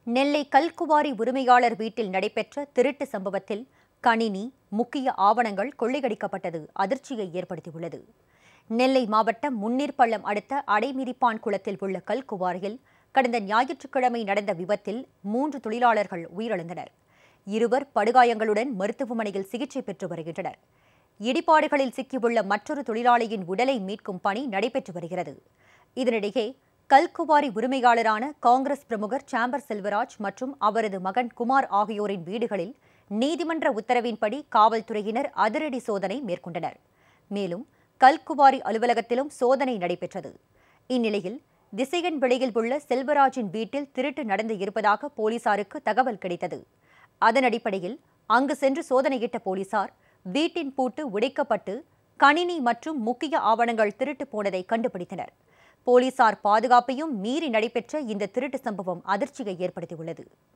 நெல்லை கல்குவாரி உரிமையாளர் வீட்டில் நடைபெற்ற திருட்டு சம்பவத்தில் கணினி முக்கிய ஆவணங்கள் கொள்ளையடிக்கப்பட்டது அதிர்ச்சியை ஏற்படுத்தியுள்ளது நெல்லை மாவட்டம் முன்னீர்பள்ளம் அடுத்த அடைமிதிப்பான் குளத்தில் உள்ள கல்குவாரியில் கடந்த ஞாயிற்றுக்கிழமை நடந்த விபத்தில் மூன்று தொழிலாளர்கள் உயிரிழந்தனர் இருவர் படுகாயங்களுடன் மருத்துவமனையில் சிகிச்சை பெற்று வருகின்றனர் இடிபாடுகளில் சிக்கியுள்ள மற்றொரு தொழிலாளியின் உடலை மீட்கும் பணி நடைபெற்று வருகிறது இதனிடையே கல்குவாரி உரிமையாளரான காங்கிரஸ் பிரமுகர் சாம்பர் செல்வராஜ் மற்றும் அவரது மகன் குமார் ஆகியோரின் வீடுகளில் நீதிமன்ற உத்தரவின்படி காவல்துறையினர் அதிரடி சோதனை மேற்கொண்டனர் மேலும் கல்குவாரி அலுவலகத்திலும் சோதனை நடைபெற்றது இந்நிலையில் திசையன் வெளியில் உள்ள செல்வராஜின் வீட்டில் திருட்டு நடந்து இருப்பதாக போலீசாருக்கு தகவல் கிடைத்தது அதன் அடிப்படையில் அங்கு சென்று சோதனையிட்ட போலீசார் வீட்டின் பூட்டு உடைக்கப்பட்டு கணினி மற்றும் முக்கிய ஆவணங்கள் திருட்டு போனதை கண்டுபிடித்தனர் போலீசார் பாதுகாப்பையும் மீறி நடைபெற்ற இந்த திருட்டு சம்பவம் அதிர்ச்சியை ஏற்படுத்தியுள்ளது